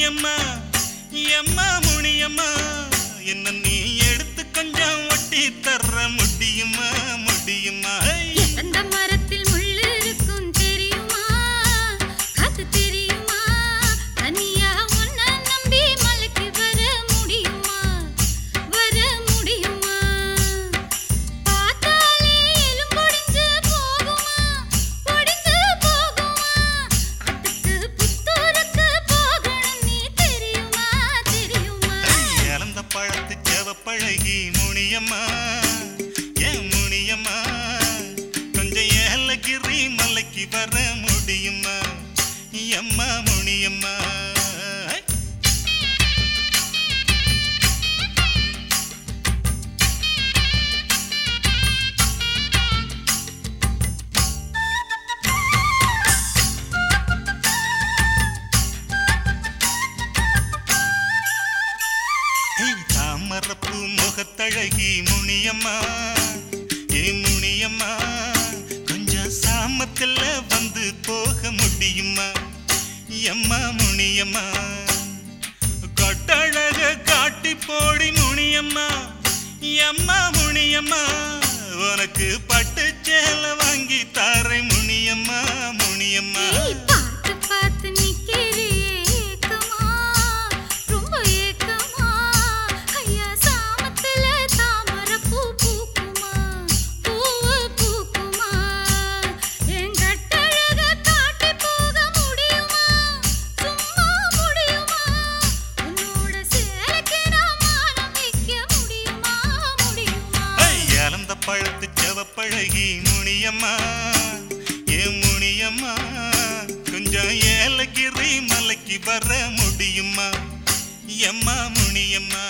முனியம்மா எம்மா முனியம்மா என்ன நீ எடுத்து கொஞ்சம் ஒட்டி தர முடியுமா முடியுமா ஐ! எந்த மரத்தில் முள்ளு இருக்கும் தெரியுமா அது தெரியுமா தனியா உன்னை நம்பி மலைக்கு வர முடியுமா வர முடியுமா பார்த்தாலே எலும்பொடிஞ்சு போகுமா ஒடிஞ்சு போகுமா அதுக்கு புத்தூருக்கு போகணும் நீ தெரியுமா தெரியுமா இழந்த பழத்து செவப்பழகி முனியம்மா ஏன் முனியம்மா கொஞ்சம் ஏலகிரி மலைக்கு வர முடியுமா எம்மா முனியம்மா ஐ! ஏய், தாமரப்பூ முகத்தழகி முனியம்மா ஏ முனியம்மா கொஞ்சம் சாமத்துல வந்து போக முடியுமா எம்மா முனியம்மா கொட்டழக காட்டி போடி முனியம்மா எம்மா முனியம்மா உனக்கு பட்டு சேலை வாங்கி தாரை முனியம்மா முனியம்மா ஏய், பார்த்து பார்த்து நிக்கிறியே ஏக்கமா, ரொம்ப ஏக்கமா. ஐயா, சாமத்துல தாமரைப்பூ பூக்குமா, பூவு பூக்குமா? என் கட்டழக காட்டி போக முடியுமா? சும்மா முடியுமா? உன்னோட சேலைக்கு நான் மானம் வைக்க முடியுமா? முடியுமா? இழந்த பழத்து செவப்பழகி முனியம்மா ஏ முனியம்மா கொஞ்சம் ஏலகிரி மலைக்கு வர முடியுமா எம்மா முனியம்மா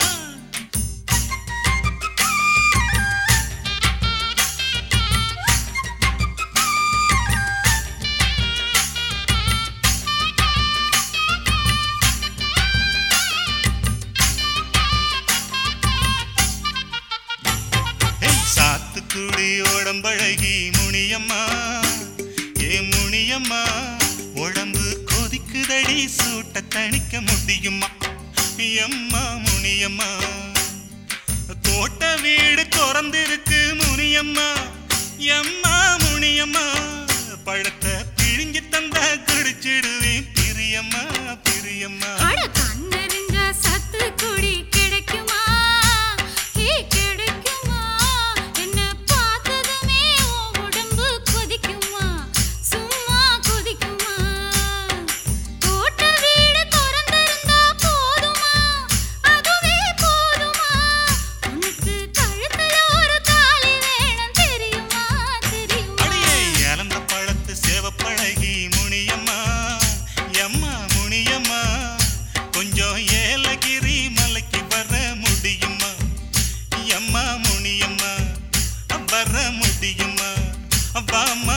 ஏய், சாத்துக்குடி உடம்பழகி முனியம்மா ஏ முனியம்மா உடம்பு கொதிக்குதடி சூட்ட தணிக்க முடியுமா எம்மா முனியம்மா தோட்ட வீடு திறந்திருக்கு முனியம்மா எம்மா முனியம்மா பழத்தை பிழிஞ்சு தந்தா குடிச்சிடுவேன் பிரியம்மா பிரியம்மா அட கண்ணெறிஞ்சா சத்து குடி கிடைக்குமா ஏ கிடைக்குமா என்ன பார்த்ததுமே உன் உடம்பு கொதிக்குமா சும்மா கொதிக்குமா தோட்ட வீடு திறந்திருந்தா போதுமா அதுவே போதுமா உனக்கு கழுத்துல ஒரு தாலி வேணும் தெரியுமா தெரியுமா அடியே இழந்த பழத்து சேவப்பழகி முனியம்மா எம்மா முனியம்மா கொஞ்சம் ஏலகிரி மலைக்கு வர முடியுமா எம்மா முனியம்மா வர முடியுமா வாம்மா